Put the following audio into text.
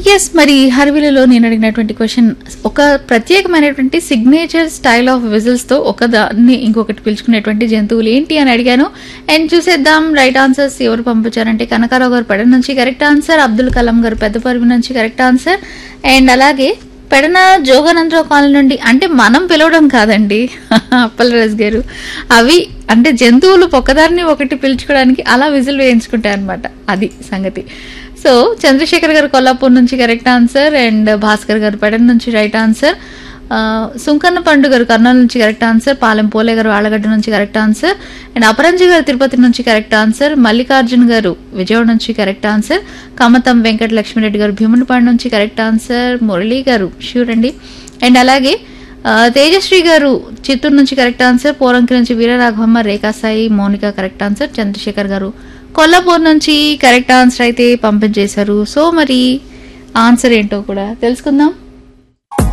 yes మరి హర్విలలో నేను అడిగినటువంటి క్వశ్చన్ ఒక ప్రత్యేకమైనటువంటి సిగ్నేచర్ స్టైల్ ఆఫ్ విజిల్స్ తో ఒక దాన్ని ఇంకొకటి పిలుచుకునేటువంటి జంతువులు ఏంటి అని అడిగాను అండ్ చూసేద్దాం రైట్ ఆన్సర్స్ ఎవరు పంపించారంటే కనకారావు గారు పెడ నుంచి కరెక్ట్ ఆన్సర్ అబ్దుల్ కలాం గారు పెద్దపరివి నుంచి కరెక్ట్ ఆన్సర్ అండ్ అలాగే పెడన జోగానందరావు కాలనీ నుండి అంటే మనం పిలవడం కాదండి అప్పలరాజు గారు అవి అంటే జంతువులు ఒక్కదాన్ని ఒకటి పిలుచుకోవడానికి అలా విజిల్ వేయించుకుంటాయి అనమాట అది సంగతి సో చంద్రశేఖర్ గారు కొల్లాపూర్ నుంచి కరెక్ట్ ఆన్సర్ అండ్ భాస్కర్ గారు పెడన్ నుంచి రైట్ ఆన్సర్ ఆ, సుంకన్న పండు గారు కర్నూలు నుంచి కరెక్ట్ ఆన్సర్ పాలెం పోలే గారు ఆళ్ళగడ్డ నుంచి కరెక్ట్ ఆన్సర్ అండ్ అపరంజి గారు తిరుపతి నుంచి కరెక్ట్ ఆన్సర్ మల్లికార్జున్ గారు విజయవాడ నుంచి కరెక్ట్ ఆన్సర్ కమతం వెంకట లక్ష్మిరెడ్డి గారు భీమునిపాడు నుంచి కరెక్ట్ ఆన్సర్ మురళీ గారు షూర్ అండి అండ్ అలాగే ఆ, తేజశ్రీ గారు చిత్తూరు నుంచి కరెక్ట్ ఆన్సర్ పోరంకి నుంచి వీరరాఘవమ్మ రేఖా సాయి మౌనిక కరెక్ట్ ఆన్సర్ చంద్రశేఖర్ గారు కొల్లాపూర్ నుంచి కరెక్ట్ ఆన్సర్ అయితే పంపించేశారు సో మరి ఆన్సర్ ఏంటో కూడా తెలుసుకుందాం